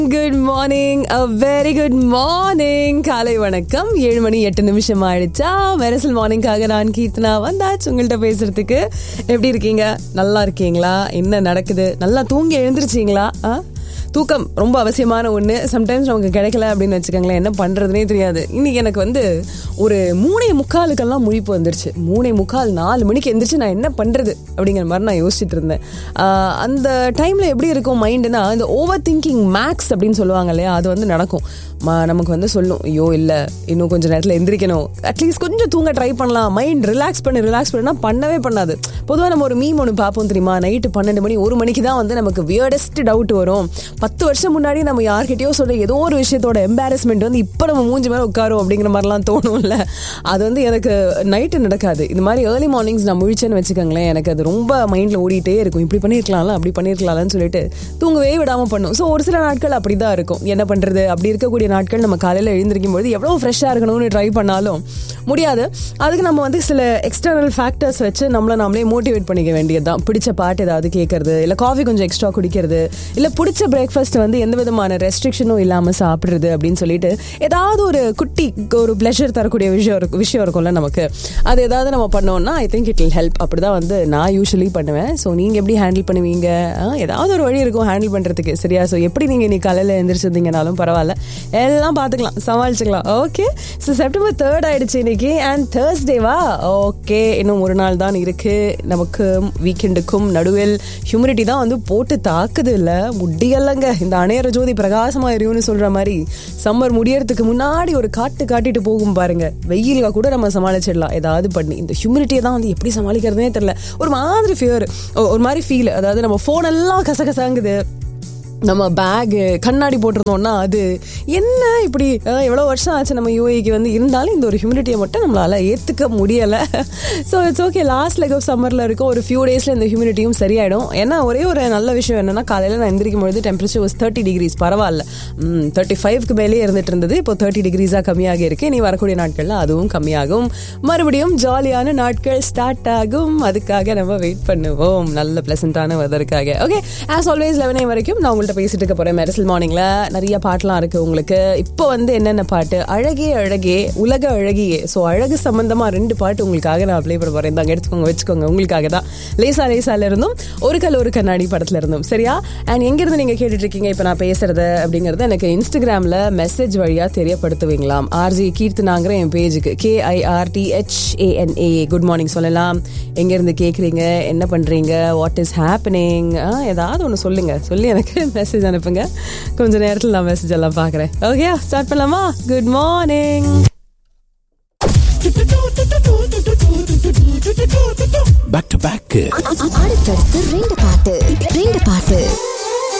good morning uh very good morning காலை வணக்கம் ஏழு மணி எட்டு நிமிஷம் ஆயிடுச்சா மெரசல் மார்னிங்காக நான் கீர்த்தனா வந்தாச்சு உங்கள்கிட்ட பேசுறதுக்கு எப்படி இருக்கீங்க நல்லா இருக்கீங்களா என்ன நடக்குது நல்லா தூங்கி எழுந்திருச்சீங்களா ஆ தூக்கம் ரொம்ப அவசியமான ஒன்று சம்டைம்ஸ் நமக்கு கிடைக்கல அப்படின்னு வச்சுக்கோங்களேன் என்ன பண்ணுறதுனே தெரியாது இன்னைக்கு எனக்கு வந்து ஒரு மூணே முக்காலுக்கெல்லாம் முழிப்பு வந்துருச்சு மூணே முக்கால் நாலு மணிக்கு எந்திரிச்சு நான் என்ன பண்ணுறது அப்படிங்கிற மாதிரி நான் யோசிச்சுட்டு இருந்தேன் ஆஹ் அந்த டைமில் எப்படி இருக்கும் மைண்டுனா இந்த ஓவர் திங்கிங் மேக்ஸ் அப்படின்னு சொல்லுவாங்க இல்லையா அது வந்து நடக்கும் ம- நமக்கு வந்து சொல்லும் ஐயோ இல்லை இன்னும் கொஞ்சம் நேரத்தில் எந்திரிக்கணும் அட்லீஸ்ட் கொஞ்சம் தூங்க ட்ரை பண்ணலாம் மைண்ட் ரிலாக்ஸ் பண்ணி ரிலாக்ஸ் பண்ணா பண்ணவே பண்ணாது பொதுவாக நம்ம ஒரு மீம் ஒன்று பார்ப்போம் தெரியுமா நைட்டு பன்னெண்டு மணி ஒரு மணிக்கு தான் வந்து நமக்கு வியர்டஸ்ட் டவுட் வரும் பத்து வருஷம் முன்னாடி நம்ம யார்கிட்டயோ சொல்ற ஏதோ ஒரு விஷயத்தோட எம்பாரஸ்மெண்ட் வந்து இப்போ நம்ம மூஞ்சி மேலே உட்காரும் அப்படிங்கிற மாதிரிலாம் தோணும்ல அது வந்து எனக்கு நைட்டு நடக்காது இந்த மாதிரி ஏர்லி மார்னிங்ஸ் நான் முழிச்சேன்னு வச்சுக்கோங்களேன் எனக்கு அது ரொம்ப மைண்டில் ஓடிட்டே இருக்கும் இப்படி பண்ணியிருக்கலாம்ல அப்படி பண்ணியிருக்கலாம்னு சொல்லிட்டு தூங்கவே விடாமல் பண்ணும் ஸோ ஒரு சில நாட்கள் அப்படி தான் இருக்கும் என்ன பண்ணுறது அப்படி இருக்கக்கூடிய நாட்கள் நம்ம காலையில் எழுந்திருக்கும் போது எவ்வளோ ஃப்ரெஷ்ஷாக இருக்கணும்னு ட்ரை பண்ணாலும் முடியாது அதுக்கு நம்ம வந்து சில எக்ஸ்டர்னல் ஃபேக்டர்ஸ் வச்சு நம்மளை நாமளே மோட்டிவேட் பண்ணிக்க வேண்டியது தான் பிடிச்ச பாட்டு ஏதாவது கேட்கறது இல்லை காஃபி கொஞ்சம் எக்ஸ்ட்ரா குடிக்கிறது இல்லை பிடிச்ச பிரேக்ஃபாஸ்ட் வந்து எந்த விதமான ரெஸ்ட்ரிக்ஷனும் இல்லாமல் சாப்பிட்றது அப்படின்னு சொல்லிட்டு ஏதாவது ஒரு குட்டி ஒரு ப்ளஷர் தரக்கூடிய விஷயம் இருக்கு விஷயம் இருக்கும்ல நமக்கு அது ஏதாவது நம்ம பண்ணோம்னா I think it will help அப்படி தான் வந்து நான் யூஸ்வலி பண்ணுவேன் ஸோ நீங்கள் எப்படி ஹேண்டில் பண்ணுவீங்க ஆ, ஏதாவது ஒரு வழி இருக்கும் ஹேண்டில் பண்ணுறதுக்கு சரியா ஸோ எப்படி நீங்கள் இன்னைக்கு காலையில் எழுந்திரிச்சிருந்தீங்கனாலும் பரவாயில்ல எல்லாம் பார்த்துக்கலாம் சமாளிச்சுக்கலாம் ஓகே ஸோ செப்டம்பர் தேர்ட் ஆயிடுச்சு இன்னைக்கு அண்ட் தேர்ஸ்டேவா ஓகே இன்னும் ஒரு நாள் தான் இருக்கு நமக்கு வீக்கெண்டுக்கும் நடுவில் ஹியூமிடிட்டி தான் வந்து போட்டு தாக்குது இல்லை முடியலைங்க இந்த அணையற ஜோதி பிரகாசமா எரியும்னு சொல்ற மாதிரி சம்மர் முடியறதுக்கு முன்னாடி ஒரு காட்டு காட்டிட்டு போகும் பாருங்க வெயில கூட நம்ம சமாளிச்சிடலாம் ஏதாவது பண்ணி இந்த ஹியூமிடிட்டியை தான் வந்து எப்படி சமாளிக்கிறதுனே தெரியல ஒரு மாதிரி ஃபியர் ஒரு மாதிரி ஃபீல் அதாவது நம்ம ஃபோன் எல்லாம் கசகசாங்குது நம்ம பேகு கண்ணாடி போட்டிருந்தோம்னா அது என்ன இப்படி அஹ், எவ்வளோ வருஷம் ஆச்சு நம்ம யூஏக்கு வந்து இருந்தாலும் இந்த ஒரு ஹியூமிடிட்டியை மட்டும் நம்மளால ஏற்றுக்க முடியலை so it's okay last leg of சம்மரில் இருக்கும் ஒரு ஃபியூ டேஸில் இந்த ஹியூமிடிட்டியும் சரியாயிடும் ஏன்னா ஒரே ஒரு நல்ல விஷயம் என்னன்னா காலையில் நான் எந்திரிக்கும் பொழுது டெம்பரேச்சர் வாஸ் தேர்ட்டி டிகிரிஸ் பரவாயில்ல தேர்ட்டி ஃபைவ்க்கு மேலே இருந்துட்டு இருந்தது இப்போ தேர்ட்டி டிகிரிஸாக கம்மியாகி இருக்கு இனி வரக்கூடிய நாட்களில் அதுவும் கம்மியாகும் மறுபடியும் ஜாலியான நாட்கள் ஸ்டார்ட் ஆகும் அதுக்காக நம்ம வெயிட் பண்ணுவோம் நல்ல பிளசண்டான வெதருக்காக ஓகே ஆஸ் ஆல்வேஸ் லெவனே வரைக்கும் நான் உங்கள்கிட்ட பேசிட்டு இருக்க போறேன் மெரசல் மார்னிங்ல நிறைய பாட்டெல்லாம் இருக்கு உங்களுக்கு இப்போ வந்து என்னென்ன பாட்டு அழகே அழகே உலக அழகியே ஸோ அழகு சம்பந்தமா ரெண்டு பாட்டு உங்களுக்காக நான் ப்ளே பண்ண போறேன் தாங்க எடுத்துக்கோங்க வச்சுக்கோங்க உங்களுக்காக தான் லேசா லேசால இருந்தும் ஒரு கல் ஒரு கண்ணாடி படத்துல இருந்தும் சரியா அண்ட் எங்கிருந்து நீங்க கேட்டுட்டு இருக்கீங்க இப்போ நான் பேசுறது அப்படிங்கறது எனக்கு இன்ஸ்டாகிராம்ல மெசேஜ் வழியா தெரியப்படுத்துவீங்களாம் ஆர்ஜி கீர்த்தனாங்கிற என் பேஜுக்கு கேஐஆர் டிஹெச்ஏஎன்ஏ குட் மார்னிங் சொல்லலாம் எங்க இருந்து கேக்குறீங்க என்ன பண்றீங்க வாட் இஸ் ஹேப்பனிங் ஏதாவது ஒன்று சொல்லுங்க சொல்லி எனக்கு மெசேஜ் அனுப்புங்க கொஞ்ச நேரத்தில் நான் மெசேஜ் எல்லாம் பார்க்குறேன் ஓகே ஸ்டார்ட் பண்ணலாமா good morning back to back அடுத்தடுத்து ரெண்டு பாட்டு ரெண்டு பாட்டு